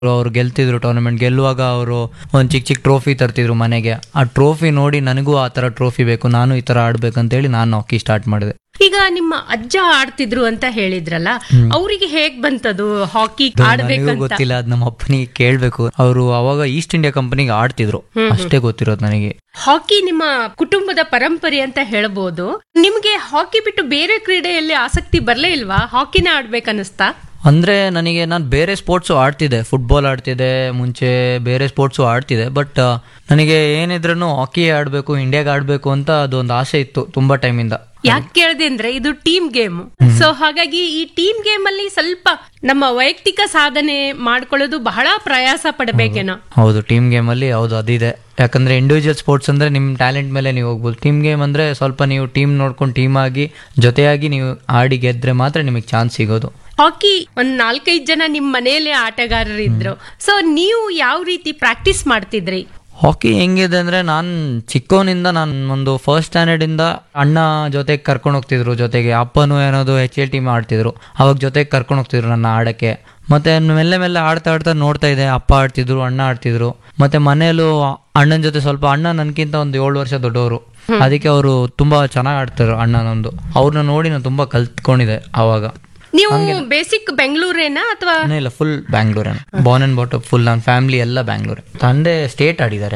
ಅವ್ರು ಗೆಲ್ತಿದ್ರು ಟೂರ್ನಮೆಂಟ್ ಗೆಲ್ಲುವಾಗ ಅವರು ಒಂದು ಚಿಕ್ಕ ಚಿಕ್ಕ ಟ್ರೋಫಿ ತರ್ತಿದ್ರು ಮನೆಗೆ ಆ ಟ್ರೋಫಿ ನೋಡಿ ನನಗೂ ಆ ಥರ ಟ್ರೋಫಿ ಬೇಕು ನಾನು ಈ ಥರ ಆಡ್ಬೇಕಂತೇಳಿ ನಾನು ಹಾಕಿ ಸ್ಟಾರ್ಟ್ ಮಾಡಿದೆ ಈಗ ನಿಮ್ಮ ಅಜ್ಜ ಆಡ್ತಿದ್ರು ಅಂತ ಹೇಳಿದ್ರಲ್ಲ ಅವರಿಗೆ ಹೇಗ್ ಬಂತದು ಹಾಕಿ ನನಗೂ ಆಡ್ಬೇಕಂತ ಗೊತ್ತಿಲ್ಲ ಅದ್ ನಮ್ಮ ಅಪ್ಪನಿಗೆ ಕೇಳ್ಬೇಕು ಅವರು ಅವಾಗ ಈಸ್ಟ್ ಇಂಡಿಯಾ ಕಂಪನಿಗೆ ಆಡ್ತಿದ್ರು ಅಷ್ಟೇ ಗೊತ್ತಿರೋದು ನನಗೆ ಹಾಕಿ ನಿಮ್ಮ ಕುಟುಂಬದ ಪರಂಪರೆ ಅಂತ ಹೇಳ್ಬೋದು ನಿಮ್ಗೆ ಹಾಕಿ ಬಿಟ್ಟು ಬೇರೆ ಕ್ರೀಡೆಯಲ್ಲಿ ಆಸಕ್ತಿ ಬರ್ಲೇ ಇಲ್ವಾ ಹಾಕಿನೇ ಆಡ್ಬೇಕನ್ನಿಸ್ತಾ ಅಂದ್ರೆ ನನಗೆ ನಾನು ಬೇರೆ ಸ್ಪೋರ್ಟ್ಸು ಆಡ್ತಿದ್ದೆ ಫುಟ್ಬಾಲ್ ಆಡ್ತಿದ್ದೆ ಮುಂಚೆ ಬೇರೆ ಸ್ಪೋರ್ಟ್ಸು ಆಡ್ತಿದ್ದೆ ಬಟ್ ನನಗೆ ಏನಿದ್ರೂ ಹಾಕಿ ಆಡಬೇಕು ಇಂಡಿಯಾಗೆ ಆಡಬೇಕು ಅಂತ ಅದೊಂದು ಆಸೆ ಇತ್ತು ತುಂಬಾ ಟೈಮಿಂದ ಯಾಕೆ ಕೇಳಿದೆ ಅಂದ್ರೆ ಇದು ಟೀಮ್ ಗೇಮ್ ಸೊ ಹಾಗಾಗಿ ಈ ಟೀಮ್ ಗೇಮ್ ಅಲ್ಲಿ ಸ್ವಲ್ಪ ನಮ್ಮ ವೈಯಕ್ತಿಕ ಸಾಧನೆ ಮಾಡ್ಕೊಳ್ಳೋದು ಬಹಳ ಪ್ರಯಾಸ ಪಡಬೇಕೇನೋ ಹೌದು ಟೀಮ್ ಗೇಮ್ ಅಲ್ಲಿ ಹೌದು ಅದಿದೆ ಯಾಕಂದ್ರೆ ಇಂಡಿವಿಜುವಲ್ ಸ್ಪೋರ್ಟ್ಸ್ ಅಂದ್ರೆ ನಿಮ್ ಟ್ಯಾಲೆಂಟ್ ಮೇಲೆ ನೀವು ಹೋಗ್ಬೋದು ಟೀಮ್ ಗೇಮ್ ಅಂದ್ರೆ ಸ್ವಲ್ಪ ನೀವು ಟೀಮ್ ನೋಡ್ಕೊಂಡು ಟೀಮ್ ಆಗಿ ಜೊತೆಯಾಗಿ ನೀವು ಆಡಿ ಗೆದ್ರೆ ಮಾತ್ರ ನಿಮಗೆ ಚಾನ್ಸ್ ಸಿಗೋದು ಹಾಕಿ ಒಂದ್ ನಾಲ್ಕೈದು ಜನ ನಿಮ್ ಮನೆಯಲ್ಲೇ ಆಟಗಾರರು ಇದ್ರು ಸೊ ನೀವು ಯಾವ ರೀತಿ ಪ್ರಾಕ್ಟೀಸ್ ಮಾಡ್ತಿದ್ರಿ ಹಾಕಿ ಹೆಂಗಿದೆ ಅಂದ್ರೆ ನಾನು ಚಿಕ್ಕವನಿಂದ ನಾನು ಒಂದು ಫಸ್ಟ್ ಸ್ಟ್ಯಾಂಡರ್ಡ್ ಇಂದ ಅಣ್ಣ ಜೊತೆಗೆ ಕರ್ಕೊಂಡು ಹೋಗ್ತಿದ್ರು ಜೊತೆಗೆ ಅಪ್ಪನು ಏನೋದು ಎಚ್ ಎಲ್ ಟೀಮ್ ಆಡ್ತಿದ್ರು ಅವಾಗ ಜೊತೆಗೆ ಕರ್ಕೊಂಡು ಹೋಗ್ತಿದ್ರು ನನ್ನ ಆಡಕ್ಕೆ ಮತ್ತೆ ಮೆಲ್ಲೆ ಮೆಲ್ಲೆ ಆಡ್ತಾ ಆಡ್ತಾ ನೋಡ್ತಾ ಇದೆ ಅಪ್ಪ ಆಡ್ತಿದ್ರು ಅಣ್ಣ ಆಡ್ತಿದ್ರು ಮತ್ತೆ ಮನೆಯಲ್ಲೂ ಅಣ್ಣನ ಜೊತೆ ಸ್ವಲ್ಪ ಅಣ್ಣ ನನ್ಕಿಂತ ಒಂದು ಏಳು ವರ್ಷ ದೊಡ್ಡವರು ಅದಕ್ಕೆ ಅವರು ತುಂಬಾ ಚೆನ್ನಾಗಿ ಆಡ್ತಾರೆ ಅಣ್ಣನೊಂದು ಅವ್ರನ್ನ ನೋಡಿ ನಾನು ತುಂಬಾ ಕಲ್ತ್ಕೊಂಡಿದ್ದೆ ಅವಾಗ ನೀವು ಬೇಸಿಕ್ ಬೆಂಗಳೂರೇನಾ ಅಥವಾ ನಾನೇ ಇಲ್ಲ ಫುಲ್ ಬ್ಯಾಂಗ್ಳೂರೇ ಬಾರ್ನ್ ಅಂಡ್ ಬಾಟಪ್ ಫುಲ್ ನನ್ನ ಫ್ಯಾಮಿಲಿ ಎಲ್ಲ ಬ್ಯಾಂಗ್ಳೂರೇ ತಂದೆ ಸ್ಟೇಟ್ ಆಡಿದ್ದಾರೆ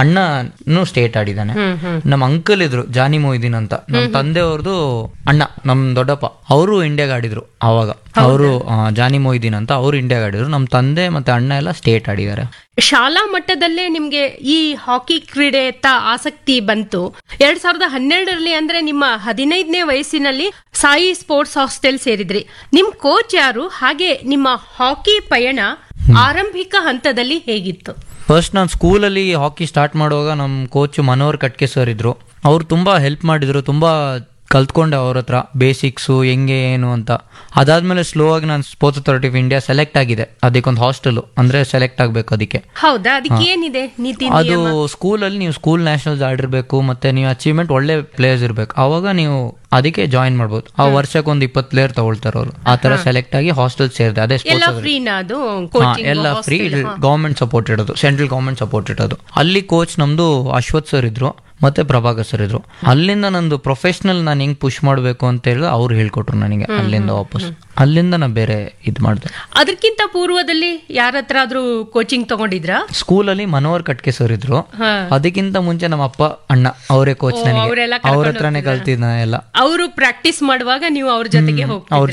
ಅಣ್ಣನು ಸ್ಟೇಟ್ ಆಡಿದ್ದಾನೆ ನಮ್ಮ ಅಂಕಲ್ ಇದ್ರು ಜಾನಿ ಮೊಯ್ದೀನ್ ಅಂತ ನಮ್ಮ ತಂದೆಯವ್ರದ್ದು ಅಣ್ಣ ನಮ್ ದೊಡ್ಡಪ್ಪ ಅವರು ಇಂಡಿಯಾಗೆ ಆಡಿದ್ರು ಅವಾಗ ಅವರು ಜಾನಿ ಮೊಯ್ದೀನ್ ಅಂತ ಅವರು ಇಂಡಿಯಾಗೆ ಆಡಿದ್ರು ನಮ್ಮ ತಂದೆ ಮತ್ತೆ ಅಣ್ಣ ಎಲ್ಲ ಸ್ಟೇಟ್ ಆಡಿದ್ದಾರೆ ಶಾಲಾ ಮಟ್ಟದಲ್ಲೇ ನಿಮ್ಗೆ ಈ ಹಾಕಿ ಕ್ರೀಡೆಯತ್ತ ಆಸಕ್ತಿ ಬಂತು ಎರಡ್ ಸಾವಿರದ ಹನ್ನೆರಡರಲ್ಲಿ ಅಂದ್ರೆ ನಿಮ್ಮ ಹದಿನೈದನೇ ವಯಸ್ಸಿನಲ್ಲಿ ಸಾಯಿ ಸ್ಪೋರ್ಟ್ಸ್ ಹಾಸ್ಟೆಲ್ ಸೇರಿದ್ರಿ ನಿಮ್ ಕೋಚ್ ಯಾರು ಹಾಗೆ ನಿಮ್ಮ ಹಾಕಿ ಪಯಣ ಆರಂಭಿಕ ಹಂತದಲ್ಲಿ ಹೇಗಿತ್ತು ಫಸ್ಟ್ ನಾನು ಸ್ಕೂಲಲ್ಲಿ ಹಾಕಿ ಸ್ಟಾರ್ಟ್ ಮಾಡುವಾಗ ನಮ್ಮ ಕೋಚ್ ಮನೋಹರ್ ಕಟ್ಕೆ ಸರ್ ಇದ್ರು ಅವ್ರು ತುಂಬಾ ಹೆಲ್ಪ್ ಮಾಡಿದ್ರು ತುಂಬಾ ಕಲ್ತ್ಕೊಂಡೆ ಅವ್ರ ಹತ್ರ ಬೇಸಿಕ್ಸು ಹೆಂಗೆ ಏನು ಅಂತ ಅದಾದ್ಮೇಲೆ ಸ್ಲೋ ಆಗಿ ನಾನು sports authority of India select ಆಗಿದೆ ಅದಕ್ಕೊಂದು ಹಾಸ್ಟೆಲ್ ಅಂದ್ರೆ ಸೆಲೆಕ್ಟ್ ಆಗಬೇಕು ಅದಕ್ಕೆ ಹೌದಾ ಅದಕ್ಕೆ ಏನಿದೆ ನೀತಿ ಅದು ಸ್ಕೂಲಲ್ಲಿ ನೀವು ಸ್ಕೂಲ್ ನ್ಯಾಷನಲ್ಸ್ ಆಡಿರ್ಬೇಕು ಮತ್ತೆ ನೀವು ಅಚೀವ್ಮೆಂಟ್ ಒಳ್ಳೆ ಪ್ಲೇಯರ್ಸ್ ಇರಬೇಕು ಅವಾಗ ನೀವು ಅದಕ್ಕೆ ಜಾಯಿನ್ ಮಾಡ್ಬೋದು ಆ ವರ್ಷಕ್ಕೆ ಒಂದು ಇಪ್ಪತ್ತು ಪ್ಲೇಯರ್ ತಗೊಳ್ತಾರೆ ಅವರು ಆ ತರ ಸೆಲೆಕ್ಟ್ ಆಗಿ ಹಾಸ್ಟೆಲ್ ಸೇರಿದೆ ಅದೇ ಎಲ್ಲ ಸ್ಪೋರ್ಟ್ಸ್ ಫ್ರೀನಾ ಅದು ಹಾ, ಕೋಚಿಂಗ್ ಎಲ್ಲ ಫ್ರೀ ಗೌರ್ಮೆಂಟ್ ಸಪೋರ್ಟ್ ಇಡೋದು ಸೆಂಟ್ರಲ್ ಗೌರ್ಮೆಂಟ್ ಸಪೋರ್ಟ್ ಇಡೋದು ಅಲ್ಲಿ ಕೋಚ್ ನಮ್ದು ಅಶ್ವಥ್ ಸರ್ ಇದ್ರು ಮತ್ತೆ ಪ್ರಭಾಕರ್ ಸರ್ ಇದ್ರು ಅಲ್ಲಿಂದ ನಂದು ಪ್ರೊಫೆಷನಲ್ ನಾನು ಹೆಂಗ್ ಪುಷ್ ಮಾಡಬೇಕು ಅಂತ ಹೇಳಿ ಅವ್ರು ಹೇಳ್ಕೊಟ್ರು ನನಗೆ ಅಲ್ಲಿಂದ ವಾಪಸ್ ಅಲ್ಲಿಂದ ನಾ ಬೇರೆ ಇದ್ ಮಾಡಿದೆ ಅದಕ್ಕಿಂತ ಪೂರ್ವದಲ್ಲಿ ಯಾರ ಹತ್ರ ಆದ್ರೂ ಕೋಚಿಂಗ್ ತಗೊಂಡಿದ್ರಾ ಸ್ಕೂಲಲ್ಲಿ ಮನೋಹರ್ ಕಟ್ಕೆ ಸರ್ ಇದ್ರು ಹಾ. ಅದಕ್ಕಿಂತ ಮುಂಚೆ ನಮ್ಮ ಅಪ್ಪ ಅಣ್ಣ ಅವರೇ ಕೋಚ್ ನನಗೆ ಅವ್ರೆಲ್ಲ ಅವ್ರ ಹತ್ರನೇ ಕಲ್ತಿದ್ದ ಎಲ್ಲ ಅವರು ಪ್ರಾಕ್ಟೀಸ್ ಮಾಡುವಾಗ ನೀವು ಅವ್ರ ಜೊತೆಗೆ ಹೋಗ್ತೀರಾ ಅವ್ರ